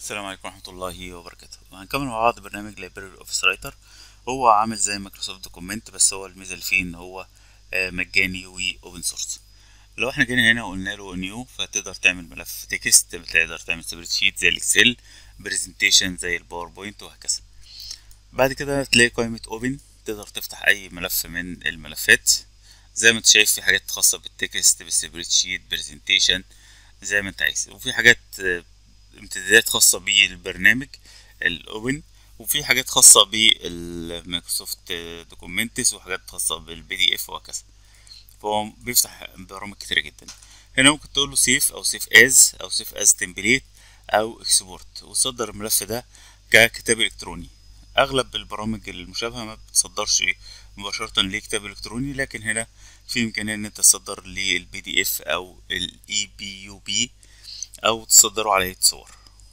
السلام عليكم ورحمة الله وبركاته هنكمل مع بعض برنامج لايبراري اوفيس رايتر هو عامل زي مايكروسوفت دوكومنت بس هو الميزة اللي فيه ان هو آه، مجاني واوبن سورس لو احنا جينا هنا وقلنا له نيو فتقدر تعمل ملف تكست تقدر تعمل سبريد شيت زي الاكسل برزنتيشن زي الباوربوينت وهكذا بعد كده تلاقي قائمة اوبن تقدر تفتح اي ملف من الملفات زي ما انت شايف في حاجات خاصة بالتكست بالسبريد شيت برزنتيشن زي ما انت عايز وفي حاجات آه، امتدادات خاصة بالبرنامج الاوبن وفي حاجات خاصة بالمايكروسوفت دوكومنتس وحاجات خاصة بالبي دي اف وهكذا فهو بيفتح برامج كتيرة جدا هنا ممكن تقول له سيف او سيف از او سيف از تمبليت او اكسبورت وتصدر الملف ده ككتاب الكتروني اغلب البرامج المشابهة ما بتصدرش مباشرة لكتاب الكتروني لكن هنا في امكانية ان انت تصدر للبي دي اف او الاي بي يو بي او تصدره على هيئة صور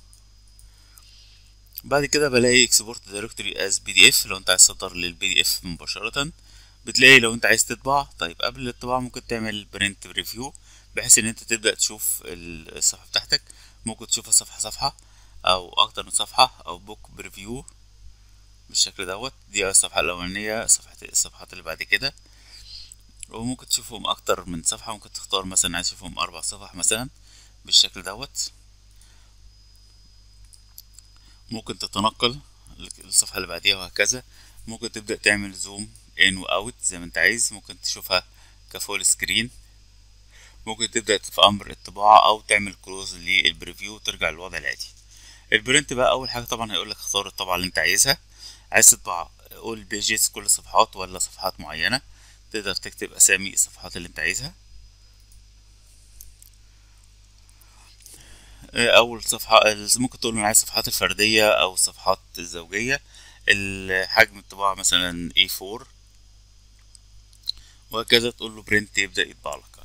بعد كده بلاقي اكسبورت دايركتوري از بي دي اف لو انت عايز تصدر للبي دي اف مباشرة بتلاقي لو انت عايز تطبع طيب قبل الطباعة ممكن تعمل برنت ريفيو بحيث ان انت تبدأ تشوف الصفحة بتاعتك ممكن تشوفها صفحة صفحة او اكتر من صفحة او بوك بريفيو بالشكل دوت دي الصفحة الاولانية صفحة الصفحات اللي بعد كده وممكن تشوفهم اكتر من صفحة ممكن تختار مثلا عايز تشوفهم اربع صفح مثلا بالشكل دوت ممكن تتنقل للصفحة اللي بعديها وهكذا ممكن تبدأ تعمل زوم ان واوت زي ما انت عايز ممكن تشوفها كفول سكرين ممكن تبدأ في امر الطباعة او تعمل كلوز للبريفيو وترجع للوضع العادي البرنت بقى اول حاجة طبعا هيقولك اختار الطبعة اللي انت عايزها عايز تطبع اول بيجز كل صفحات ولا صفحات معينة تقدر تكتب اسامي الصفحات اللي انت عايزها اول صفحة ممكن تقول انا عايز الصفحات الفردية او الصفحات الزوجية الحجم الطباعة مثلا A4 وهكذا تقول له برنت يبدأ يطبع لك